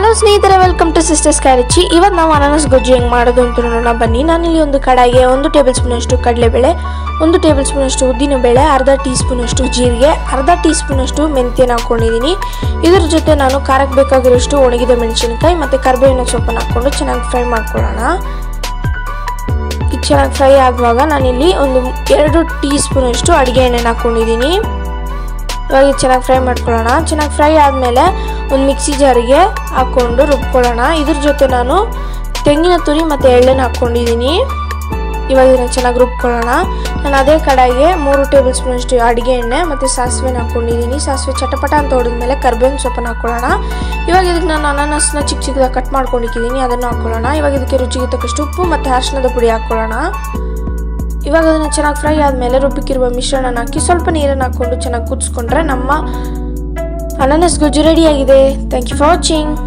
ಸ್ನೇಹಿತರೆ welcome to sisters ಕ್ಯಾರಿಚಿ ಇವತ್ತು ನಾವು ಅನಾನಸ್ ಗೊಜ್ಜು ಹೆಂಗೆ ಮಾಡೋದು ಅಂತ ನೋಡೋಣ ಬನ್ನಿ ನಾನಿಲ್ಲಿ ಒಂದು ಕಡಾಯಿಗೆ ಒಂದು ಟೇಬಲ್ ಸ್ಪೂನಷ್ಟು ಕಡಲೆಬೇಳೆ ಒಂದು ಟೇಬಲ್ ಸ್ಪೂನಷ್ಟು ಉದ್ದಿನಬೇಳೆ ಅರ್ಧ ಟೀ ಸ್ಪೂನಷ್ಟು ಜೀರಿಗೆ ಅರ್ಧ ಟೀ ಸ್ಪೂನಷ್ಟು ಮೆಂತ್ಯನ ಹಾಕ್ಕೊಂಡಿದ್ದೀನಿ ಇದ್ರ ಜೊತೆ ನಾನು ಖಾರಕ್ಕೆ ಬೇಕಾಗಿರೋಷ್ಟು ಒಣಗಿದ ಮೆಣಸಿನಕಾಯಿ ಮತ್ತು ಕರಿಬೇವಿನ ಸೊಪ್ಪನ್ನು ಹಾಕ್ಕೊಂಡು ಚೆನ್ನಾಗಿ ಫ್ರೈ ಮಾಡ್ಕೊಳ್ಳೋಣ ಇದು ಚೆನ್ನಾಗಿ ಫ್ರೈ ಆಗುವಾಗ ನಾನಿಲ್ಲಿ ಒಂದು ಎರಡು ಟೀ ಸ್ಪೂನಷ್ಟು ಅಡುಗೆ ಎಣ್ಣೆನ ಹಾಕ್ಕೊಂಡಿದ್ದೀನಿ ಇವಾಗ ಇದು ಚೆನ್ನಾಗಿ ಫ್ರೈ ಮಾಡ್ಕೊಳ್ಳೋಣ ಚೆನ್ನಾಗಿ ಫ್ರೈ ಆದಮೇಲೆ ಒಂದು ಮಿಕ್ಸಿ ಜಾರಿಗೆ ಹಾಕ್ಕೊಂಡು ರುಬ್ಕೊಳ್ಳೋಣ ಇದ್ರ ಜೊತೆ ನಾನು ತೆಂಗಿನ ತುರಿ ಮತ್ತು ಎಳ್ಳನ್ನು ಹಾಕ್ಕೊಂಡಿದ್ದೀನಿ ಇವಾಗ ಇದನ್ನು ಚೆನ್ನಾಗಿ ರುಬ್ಕೊಳ್ಳೋಣ ನಾನು ಅದೇ ಕಡಾಯಿಗೆ ಮೂರು ಟೇಬಲ್ ಸ್ಪೂನಷ್ಟು ಅಡುಗೆ ಎಣ್ಣೆ ಮತ್ತು ಸಾಸಿವೆನ ಹಾಕ್ಕೊಂಡಿದ್ದೀನಿ ಸಾಸಿವೆ ಚಟಪಟ ಅಂತ ಹೊಡೆದ್ಮೇಲೆ ಕರ್ಬೇವಿನ ಸೊಪ್ಪನ್ನು ಹಾಕ್ಕೊಳ್ಳೋಣ ಇವಾಗ ಇದಕ್ಕೆ ನಾನು ಅನಾನಸ್ನ ಚಿಕ್ಕ ಚಿಕ್ಕದಾಗಿ ಕಟ್ ಮಾಡ್ಕೊಂಡಿದ್ದೀನಿ ಅದನ್ನು ಹಾಕ್ಕೊಳ್ಳೋಣ ಇವಾಗ ಇದಕ್ಕೆ ರುಚಿಗೆ ತಕ್ಕಷ್ಟು ಉಪ್ಪು ಮತ್ತು ಅರಿಶಿಣದ ಪುಡಿ ಹಾಕ್ಕೊಳ್ಳೋಣ ಇವಾಗ ಅದನ್ನು ಚೆನ್ನಾಗಿ ಫ್ರೈ ಆದಮೇಲೆ ರುಬ್ಬಿಕ್ಕಿರುವ ಮಿಶ್ರಣನ ಹಾಕಿ ಸ್ವಲ್ಪ ನೀರನ್ನು ಹಾಕ್ಕೊಂಡು ಚೆನ್ನಾಗಿ ಕುದಿಸ್ಕೊಂಡ್ರೆ ನಮ್ಮ ಅನಾನಸ್ ಗೊಜ್ಜು ರೆಡಿಯಾಗಿದೆ ಥ್ಯಾಂಕ್ ಯು ಫಾರ್ ವಾಚಿಂಗ್